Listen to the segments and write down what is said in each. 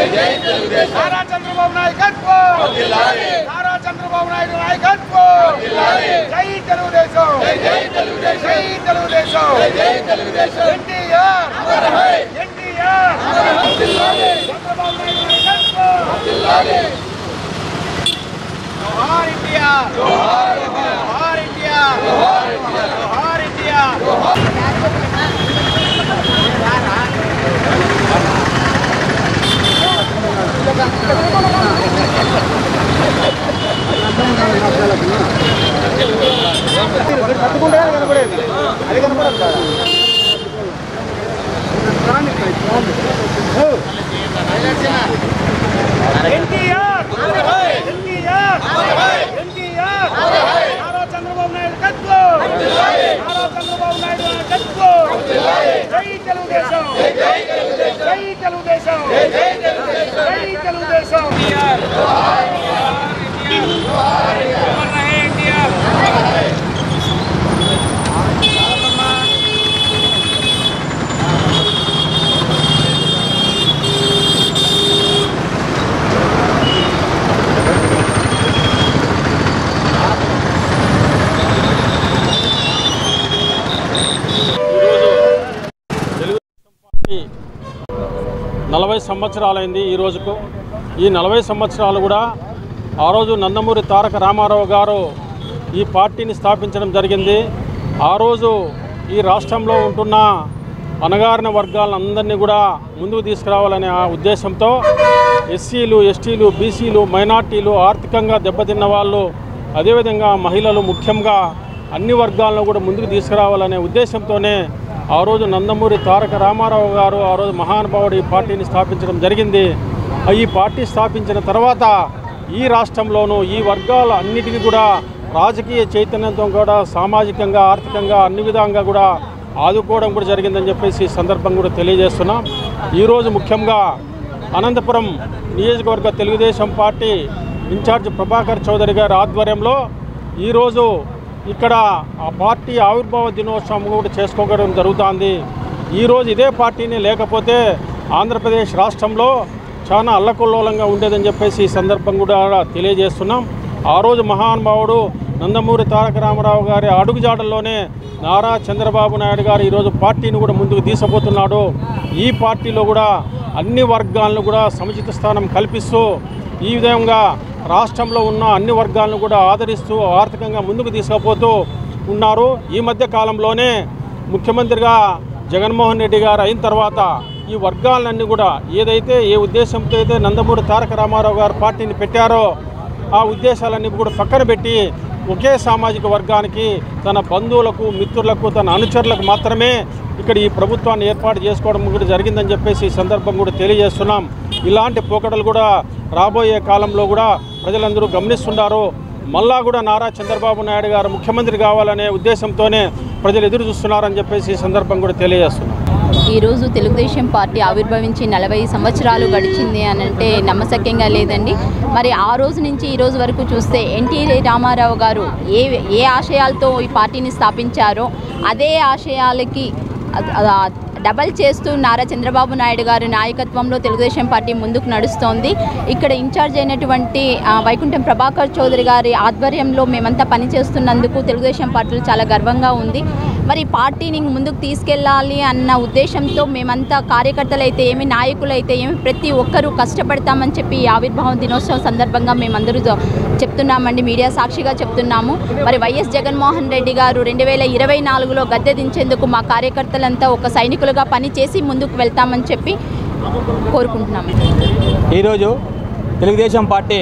నారా చంద్రబాబు నాయకత్వం నారా చంద్రబాబు నాయుడు నాయకత్వం జై తెలుగుదేశం జై తెలుగుదేశం ఎన్టీఆర్ ఎన్టీఆర్ చంద్రబాబు నాయుడు నాయకత్వం జోహార్ ఇండియా జోహార్ ఇండియా జోహార్ ఇండియా ఎన్టీఆర్ ఎన్టీఆర్ ఎన్టీఆర్ నారా చంద్రబాబు నాయుడు కత్వం నారా చంద్రబాబు నాయుడు కత్వం జై తెలుగుదేశం జై తెలుగుదేశం జై తెలుగుదేశం నలభై సంవత్సరాలైంది ఈ రోజుకు ఈ నలభై సంవత్సరాలు కూడా ఆ రోజు నందమూరి తారక రామారావు గారు ఈ పార్టీని స్థాపించడం జరిగింది ఆ రోజు ఈ రాష్ట్రంలో ఉంటున్న అణగారిన వర్గాలందరినీ కూడా ముందుకు తీసుకురావాలనే ఆ ఉద్దేశంతో ఎస్సీలు ఎస్టీలు బీసీలు మైనార్టీలు ఆర్థికంగా దెబ్బతిన్న వాళ్ళు అదేవిధంగా మహిళలు ముఖ్యంగా అన్ని వర్గాలను కూడా ముందుకు తీసుకురావాలనే ఉద్దేశంతోనే ఆ రోజు నందమూరి తారక రామారావు గారు ఆ రోజు మహానుభావుడు ఈ పార్టీని స్థాపించడం జరిగింది ఆ ఈ పార్టీ స్థాపించిన తర్వాత ఈ రాష్ట్రంలోనూ ఈ వర్గాల అన్నిటికీ కూడా రాజకీయ చైతన్యంతో కూడా సామాజికంగా ఆర్థికంగా అన్ని విధంగా కూడా ఆదుకోవడం కూడా జరిగిందని చెప్పేసి ఈ సందర్భం కూడా తెలియజేస్తున్నాం ఈరోజు ముఖ్యంగా అనంతపురం నియోజకవర్గ తెలుగుదేశం పార్టీ ఇన్ఛార్జ్ ప్రభాకర్ చౌదరి గారి ఆధ్వర్యంలో ఈరోజు ఇక్కడ ఆ పార్టీ ఆవిర్భావ దినోత్సవం కూడా చేసుకోవడం జరుగుతుంది ఈరోజు ఇదే పార్టీని లేకపోతే ఆంధ్రప్రదేశ్ రాష్ట్రంలో చాలా అల్లకొల్లోలంగా ఉండేదని చెప్పేసి ఈ సందర్భం కూడా తెలియజేస్తున్నాం ఆ రోజు మహానుభావుడు నందమూరి తారక రామారావు గారి అడుగుజాడల్లోనే నారా చంద్రబాబు నాయుడు గారు ఈరోజు పార్టీని కూడా ముందుకు తీసుకుపోతున్నాడు ఈ పార్టీలో కూడా అన్ని వర్గాలను కూడా సముచిత స్థానం కల్పిస్తూ ఈ విధంగా రాష్ట్రంలో ఉన్న అన్ని వర్గాలను కూడా ఆదరిస్తూ ఆర్థికంగా ముందుకు తీసుకుపోతూ ఉన్నారు ఈ మధ్య కాలంలోనే ముఖ్యమంత్రిగా జగన్మోహన్ రెడ్డి గారు అయిన తర్వాత ఈ వర్గాలన్నీ కూడా ఏదైతే ఏ ఉద్దేశంతో అయితే నందమూరి తారక రామారావు గారు పార్టీని పెట్టారో ఆ ఉద్దేశాలన్నీ కూడా పక్కన పెట్టి ఒకే సామాజిక వర్గానికి తన బంధువులకు మిత్రులకు తన అనుచరులకు మాత్రమే ఇక్కడ ఈ ప్రభుత్వాన్ని ఏర్పాటు చేసుకోవడం కూడా జరిగిందని చెప్పేసి ఈ సందర్భం కూడా తెలియజేస్తున్నాం ఇలాంటి పోకడలు కూడా రాబోయే కాలంలో కూడా ప్రజలందరూ గమనిస్తున్నారు మళ్ళా కూడా నారా చంద్రబాబు నాయుడు గారు ముఖ్యమంత్రి కావాలనే ఉద్దేశంతోనే ప్రజలు ఎదురు చూస్తున్నారని చెప్పేసి ఈ సందర్భం కూడా తెలియజేస్తున్నాం ఈరోజు తెలుగుదేశం పార్టీ ఆవిర్భవించి నలభై సంవత్సరాలు గడిచింది అని అంటే నమ్మశక్యంగా లేదండి మరి ఆ రోజు నుంచి ఈ రోజు వరకు చూస్తే ఎన్టీ రామారావు గారు ఏ ఏ ఆశయాలతో ఈ పార్టీని స్థాపించారో అదే ఆశయాలకి అ- అ- డబల్ చేస్తూ నారా చంద్రబాబు నాయుడు గారి నాయకత్వంలో తెలుగుదేశం పార్టీ ముందుకు నడుస్తోంది ఇక్కడ ఇన్ఛార్జ్ అయినటువంటి ఆ, వైకుంఠం ప్రభాకర్ చౌదరి గారి ఆధ్వర్యంలో మేమంతా పనిచేస్తున్నందుకు తెలుగుదేశం పార్టీలో చాలా గర్వంగా ఉంది మరి పార్టీని ముందుకు తీసుకెళ్ళాలి అన్న ఉద్దేశంతో మేమంతా కార్యకర్తలు అయితే ఏమి నాయకులు అయితే ఏమి ప్రతి ఒక్కరూ కష్టపడతామని చెప్పి ఈ ఆవిర్భావం దినోత్సవం సందర్భంగా మేమందరూ జ- చెప్తున్నామండి మీడియా సాక్షిగా చెప్తున్నాము మరి వైఎస్ జగన్మోహన్ రెడ్డి గారు రెండు వేల ఇరవై నాలుగులో గద్దె దించేందుకు మా కార్యకర్తలంతా ఒక సైనికులుగా పనిచేసి ముందుకు వెళ్తామని చెప్పి కోరుకుంటున్నాము ఈరోజు తెలుగుదేశం పార్టీ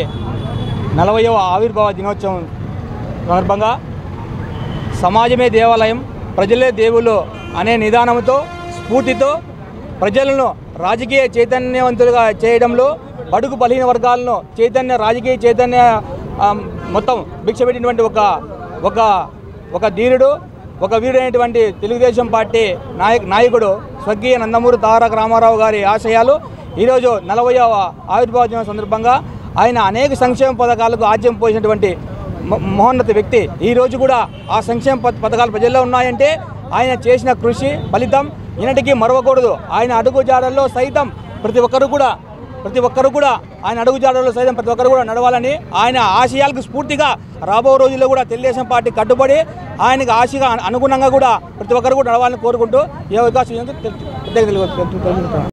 నలభైవ ఆవిర్భావ దినోత్సవం సందర్భంగా సమాజమే దేవాలయం ప్రజలే దేవుళ్ళు అనే నిదానంతో స్ఫూర్తితో ప్రజలను రాజకీయ చైతన్యవంతులుగా చేయడంలో బడుగు బలహీన వర్గాలను చైతన్య రాజకీయ చైతన్య ఆ, మొత్తం భిక్ష పెట్టినటువంటి ఒక ఒక ఒక ధీరుడు ఒక వీరుడైనటువంటి తెలుగుదేశం పార్టీ నాయక్ నాయకుడు స్వర్గీయ నందమూరి తారక రామారావు గారి ఆశయాలు ఈరోజు నలభైవ ఆవిర్భావ దినం సందర్భంగా ఆయన అనేక సంక్షేమ పథకాలకు ఆద్యం పోసినటువంటి మ- మహోన్నత వ్యక్తి ఈ రోజు కూడా ఆ సంక్షేమ పథ- పథకాలు ప్రజల్లో ఉన్నాయంటే ఆయన చేసిన కృషి ఫలితం ఈనాటికి మరవకూడదు ఆయన అడుగుజాడల్లో సైతం ప్రతి ఒక్కరు కూడా ప్రతి ఒక్కరు కూడా ఆయన అడుగుజాడలో సైతం ప్రతి ఒక్కరు కూడా నడవాలని ఆయన ఆశయాలకు స్ఫూర్తిగా రాబో రోజుల్లో కూడా తెలుగుదేశం పార్టీ కట్టుబడి ఆయనకు ఆశగా అనుగుణంగా కూడా ప్రతి ఒక్కరు కూడా నడవాలని కోరుకుంటూ ఏ అవకాశం ఇచ్చినందుకు తెలు- కృతజ్ఞతలు తెలుపుతున్నాను